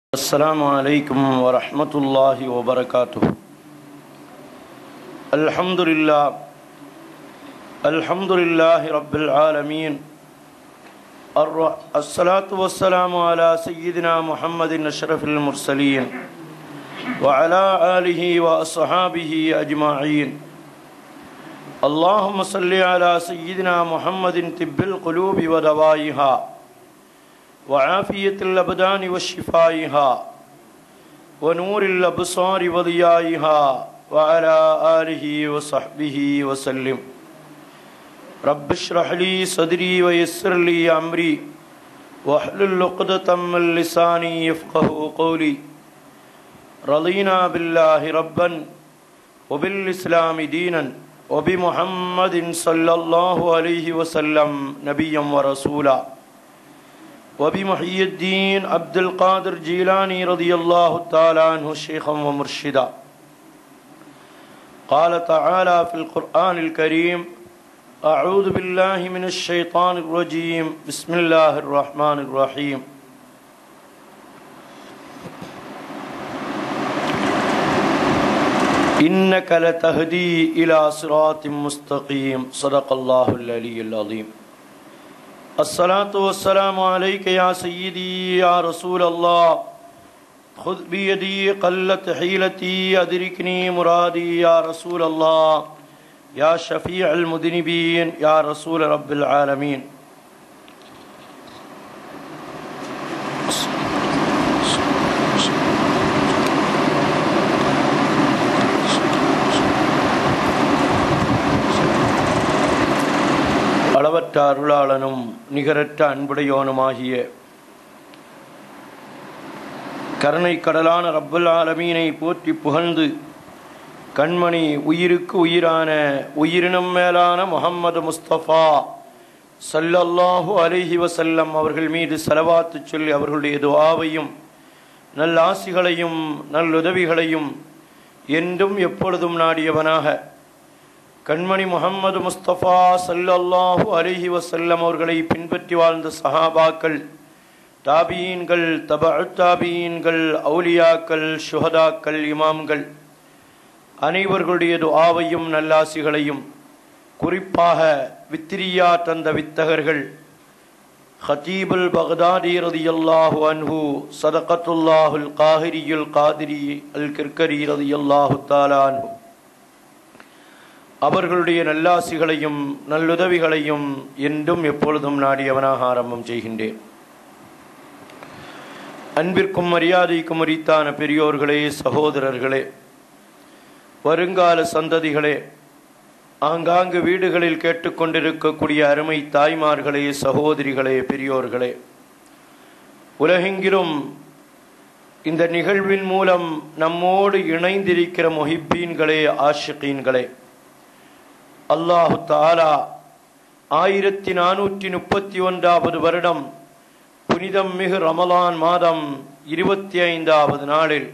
السلام عليكم ورحمة الله وبركاته الحمد لله الحمد لله رب العالمين الر- الصلاة والسلام على سيدنا محمد أشرف المرسلين وعلى آله وأصحابه أجمعين اللهم صل على سيدنا محمد طب القلوب ودوائها وعافية الأبدان وشفائها ونور الأبصار وضيائها وعلى آله وصحبه وسلم رب اشرح لي صدري ويسر لي أمري واحلل عقدة من لساني يفقه قولي رضينا بالله ربا وبالإسلام دينا وبمحمد صلى الله عليه وسلم نبيا ورسولا وبمحيي الدين عبد القادر جيلاني رضي الله تعالى عنه شيخا ومرشدا قال تعالى في القرآن الكريم أعوذ بالله من الشيطان الرجيم بسم الله الرحمن الرحيم إنك لتهدي إلى صراط مستقيم صدق الله العلي العظيم الصلاة والسلام عليك يا سيدي يا رسول الله خذ بيدي قلت حيلتي أدركني مرادي يا رسول الله يا شفيع المذنبين يا رسول رب العالمين அளவற்ற அருளாளனும் நிகரற்ற அன்புடையோனுமாகிய கருணை கடலான ரப்பல் ஆலமீனை போற்றி புகழ்ந்து கண்மணி உயிருக்கு உயிரான உயிரினும் மேலான முகம்மது முஸ்தபா சல்லல்லாஹு அலைஹி வசல்லம் அவர்கள் மீது செலவாத்து சொல்லி அவர்களுடைய துஆவையும் நல்லாசிகளையும் நல்லுதவிகளையும் என்றும் எப்பொழுதும் நாடியவனாக கண்மணி முகம்மது முஸ்தபா சல்லல்லாஹு அலிஹி வசல்லம் அவர்களை பின்பற்றி வாழ்ந்த சஹாபாக்கள் தாபீன்கள் தப தாபீன்கள் அவுலியாக்கள் சுஹதாக்கள் இமாம்கள் அனைவர்களுடைய துஆவையும் நல்லாசிகளையும் குறிப்பாக வித்திரியா தந்த வித்தகர்கள் ஹதீபுல் பக்தாதி ரதியல்லாஹு அன்ஹு சதகத்துல்லாஹுல் காஹிரியுல் காதிரி அல் கிர்கரி ரதியல்லாஹு தாலா அன்ஹு அவர்களுடைய நல்லாசிகளையும் நல்லுதவிகளையும் என்றும் எப்பொழுதும் நாடியவனாக ஆரம்பம் செய்கின்றேன் அன்பிற்கும் மரியாதைக்கும் உரித்தான பெரியோர்களே சகோதரர்களே வருங்கால சந்ததிகளே ஆங்காங்கு வீடுகளில் கேட்டுக்கொண்டிருக்கக்கூடிய அருமை தாய்மார்களே சகோதரிகளே பெரியோர்களே உலகெங்கிலும் இந்த நிகழ்வின் மூலம் நம்மோடு இணைந்திருக்கிற மொஹிப்பீன்களே ஆஷிகீன்களே அல்லாஹு தாலா ஆயிரத்தி நானூற்றி முப்பத்தி ஒன்றாவது வருடம் புனிதம் மிகு ரமலான் மாதம் இருபத்தி ஐந்தாவது நாளில்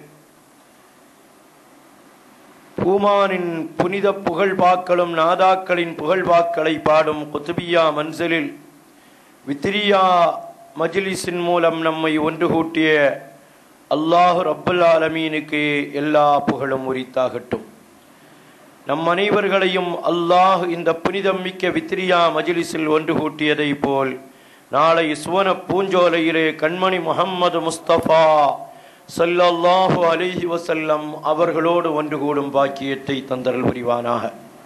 பூமானின் புனித புகழ்பாக்களும் நாதாக்களின் புகழ்பாக்களை பாடும் குத்துபியா மன்சலில் வித்திரியா மஜ்லிஸின் மூலம் நம்மை ஒன்று கூட்டிய அல்லாஹு ரப்புல் ஆலமீனுக்கு எல்லா புகழும் உரித்தாகட்டும் நம் அனைவர்களையும் அல்லாஹ் இந்த புனிதம் மிக்க வித்ரியா மஜிலிஸில் ஒன்று கூட்டியதை போல் நாளை சுவன பூஞ்சோலையிலே கண்மணி முகம்மது முஸ்தபா சல்லல்லாஹு அலிஹி வசல்லம் அவர்களோடு ஒன்று கூடும் பாக்கியத்தை தந்தரல் புரிவானாக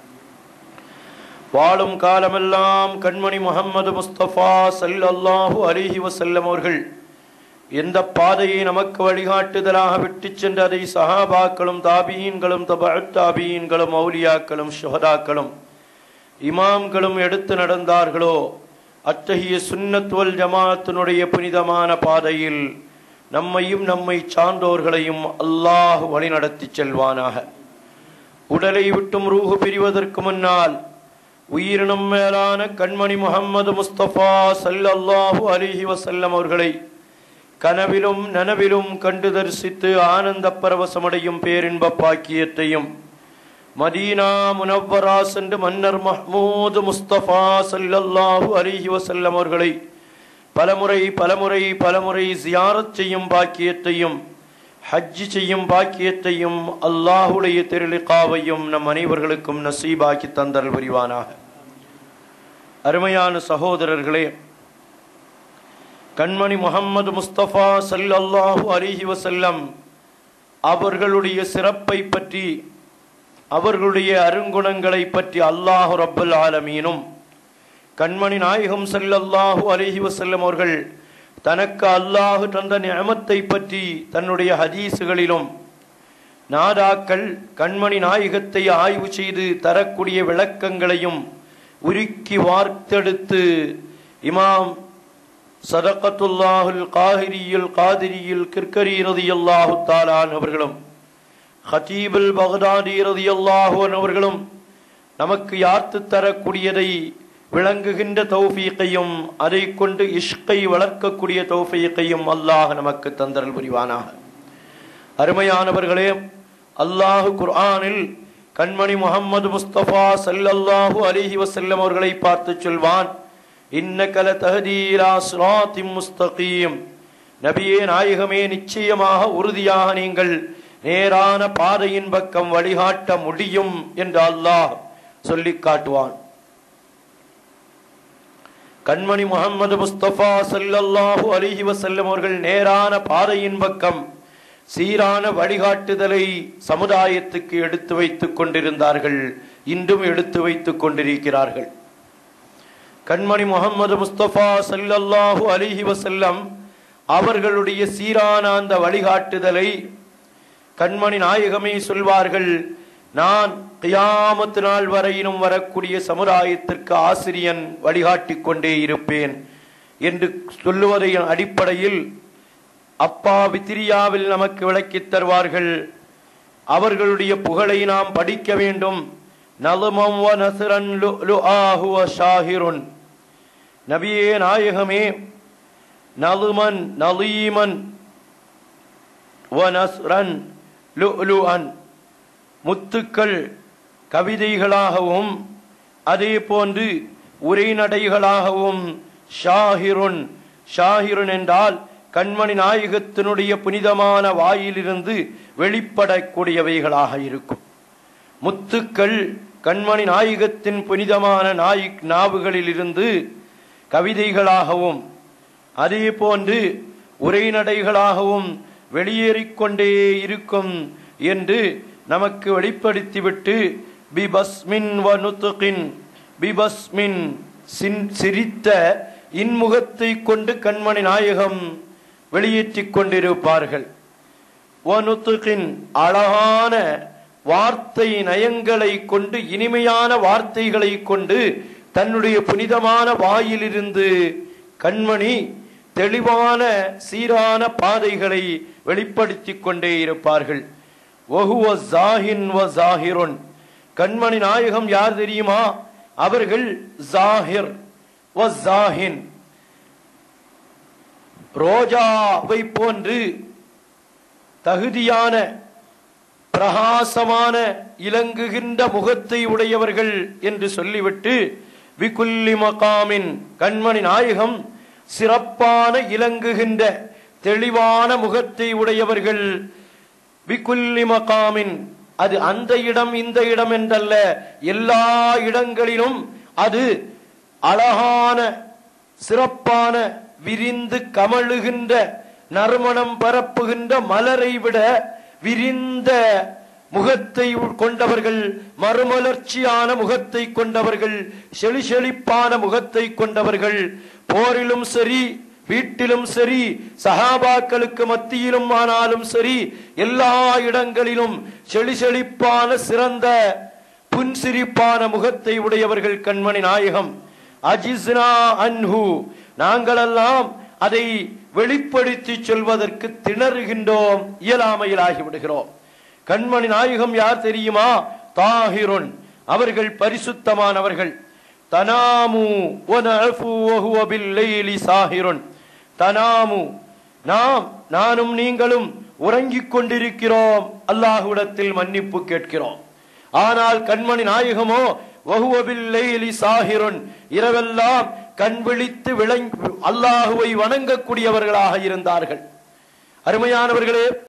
வாழும் காலமெல்லாம் கண்மணி முகம்மது முஸ்தபா சல்லல்லாஹு அலிஹி வசல்லம் அவர்கள் எந்த பாதையை நமக்கு வழிகாட்டுதலாக விட்டு சென்ற அதை சஹாபாக்களும் தாபீன்களும் தப தாபீன்களும் மௌலியாக்களும் சுஹதாக்களும் இமாம்களும் எடுத்து நடந்தார்களோ அத்தகைய சுன்னத்துவல் ஜமாத்தினுடைய புனிதமான பாதையில் நம்மையும் நம்மை சார்ந்தோர்களையும் அல்லாஹ் வழிநடத்தி செல்வானாக உடலை விட்டும் ரூஹு பிரிவதற்கு முன்னால் உயிரினும் மேலான கண்மணி முகம்மது முஸ்தபா சல்லல்லாஹு அலிஹி வசல்லம் அவர்களை கனவிலும் நனவிலும் கண்டு தரிசித்து ஆனந்த பரவசமடையும் பேரின்ப பாக்கியத்தையும் மதீனா முனவ்வரா சென்று மன்னர் மஹ்மூது முஸ்தபா சல்லல்லாஹு அலிஹி வசல்லம் அவர்களை பலமுறை பலமுறை பலமுறை ஜியாரத் செய்யும் பாக்கியத்தையும் ஹஜ் செய்யும் பாக்கியத்தையும் அல்லாஹுடைய திருளிகாவையும் நம் அனைவர்களுக்கும் நசீபாக்கி தந்தல் புரிவானாக அருமையான சகோதரர்களே கண்மணி முகம்மது முஸ்தபா சல்லல்லாஹு அலிஹி வசல்லம் அவர்களுடைய சிறப்பை பற்றி அவர்களுடைய அருங்குணங்களை பற்றி அல்லாஹு ரப்புல் ஆலமீனும் கண்மணி நாயகம் சல்லல்லாஹு அலிஹி வசல்லம் அவர்கள் தனக்கு அல்லாஹு தந்த நியமத்தை பற்றி தன்னுடைய ஹதீஸுகளிலும் நாதாக்கள் கண்மணி நாயகத்தை ஆய்வு செய்து தரக்கூடிய விளக்கங்களையும் உருக்கி வார்த்தெடுத்து இமாம் சதகத்துல்லாஹுல் காஹிரியுல் காதிரியுல் கிர்கரி ரதியல்லாஹு தாலான் அவர்களும் ஹதீபுல் பகதாதி ரதியல்லாஹுவன் அவர்களும் நமக்கு யார்த்து தரக்கூடியதை விளங்குகின்ற தௌஃபீக்கையும் அதை கொண்டு இஷ்கை வளர்க்கக்கூடிய தௌஃபீக்கையும் அல்லாஹ் நமக்கு தந்தரல் புரிவானாக அருமையானவர்களே அல்லாஹு குர்ஆனில் கண்மணி முகம்மது முஸ்தபா சல்லல்லாஹு அலிஹி வசல்லம் அவர்களை பார்த்து சொல்வான் இன்னகல தஹதீலா சிராத்திம் முஸ்தகீம் நபியே நாயகமே நிச்சயமாக உறுதியாக நீங்கள் நேரான பாதையின் பக்கம் வழிகாட்ட முடியும் என்று அல்லாஹ் சொல்லி காட்டுவான் கண்மணி முகமது முஸ்தபா சல்லல்லாஹு அலிஹி வசல்லம் அவர்கள் நேரான பாதையின் பக்கம் சீரான வழிகாட்டுதலை சமுதாயத்துக்கு எடுத்து வைத்துக் கொண்டிருந்தார்கள் இன்றும் எடுத்து வைத்துக் கொண்டிருக்கிறார்கள் கண்மணி முகமது முஸ்தபா சல்லல்லாஹு அலிஹி வசல்லம் அவர்களுடைய சீரான அந்த வழிகாட்டுதலை கண்மணி நாயகமே சொல்வார்கள் நான் கியாமத்து நாள் வரையிலும் வரக்கூடிய சமுதாயத்திற்கு ஆசிரியன் வழிகாட்டி கொண்டே இருப்பேன் என்று சொல்லுவதையின் அடிப்படையில் அப்பா வித்திரியாவில் நமக்கு விளக்கித் தருவார்கள் அவர்களுடைய புகழை நாம் படிக்க வேண்டும் நலுமம் வ நசுரன் லுஆஹு வ ஷாஹிருன் நபியே நாயகமே நலுமன் நலீமன் வ நஸ்ரன் லுஅன் முத்துக்கள் கவிதைகளாகவும் அதே போன்று உரைநடைகளாகவும் ஷாஹிருன் ஷாஹிருன் என்றால் கண்மணி நாயகத்தினுடைய புனிதமான வாயிலிருந்து வெளிப்படக்கூடியவைகளாக இருக்கும் முத்துக்கள் கண்மணி நாயகத்தின் புனிதமான நாய் நாவுகளிலிருந்து கவிதைகளாகவும் அதே போன்று உரைநடைகளாகவும் வெளியேறிக்கொண்டே இருக்கும் என்று நமக்கு வெளிப்படுத்திவிட்டு பிபஸ்மின் வனுத்துகின் பிபஸ்மின் சின் சிரித்த இன்முகத்தை கொண்டு கண்மணி நாயகம் வெளியேற்றிக் கொண்டிருப்பார்கள் வனுத்துகின் அழகான வார்த்தை நயங்களை கொண்டு இனிமையான வார்த்தைகளை கொண்டு தன்னுடைய புனிதமான வாயிலிருந்து கண்மணி தெளிவான சீரான பாதைகளை வெளிப்படுத்திக் கொண்டே இருப்பார்கள் ஒஹுவ ஜாஹின் வ ஜாஹிருன் கண்மணி நாயகம் யார் தெரியுமா அவர்கள் ஜாஹிர் வ ஜாஹின் ரோஜாவை போன்று தகுதியான பிரகாசமான இலங்குகின்ற முகத்தை உடையவர்கள் என்று சொல்லிவிட்டு விகுல்லி மகாமின் கண்மணி நாயகம் சிறப்பான இலங்குகின்ற தெளிவான முகத்தை உடையவர்கள் விகுல்லி மகாமின் அது அந்த இடம் இந்த இடம் என்றல்ல எல்லா இடங்களிலும் அது அழகான சிறப்பான விரிந்து கமழுகின்ற நறுமணம் பரப்புகின்ற மலரை விட விரிந்த முகத்தை கொண்டவர்கள் மறுமலர்ச்சியான முகத்தை கொண்டவர்கள் செழி செழிப்பான முகத்தை கொண்டவர்கள் போரிலும் சரி வீட்டிலும் சரி சகாபாக்களுக்கு மத்தியிலும் ஆனாலும் சரி எல்லா இடங்களிலும் செழி செழிப்பான சிறந்த புன்சிரிப்பான முகத்தை உடையவர்கள் கண்மணி நாயகம் அஜிஸ்னா அன்ஹு நாங்களெல்லாம் அதை வெளிப்படுத்தி சொல்வதற்கு திணறுகின்றோம் இயலாமையில் ஆகிவிடுகிறோம் கண்மணி நாயகம் யார் தெரியுமா தாஹிருன் அவர்கள் பரிசுத்தமானவர்கள் தனாமு வனஃபு வஹுவ பில்லைலி சாஹிருன் தனாமு நாம் நானும் நீங்களும் உறங்கிக் கொண்டிருக்கிறோம் அல்லாஹ்விடத்தில் மன்னிப்பு கேட்கிறோம் ஆனால் கண்மணி நாயகமோ வஹுவ பில்லைலி சாஹிருன் இரவெல்லாம் கண் விழித்து விளங்கி அல்லாஹுவை வணங்கக்கூடியவர்களாக இருந்தார்கள் அருமையானவர்களே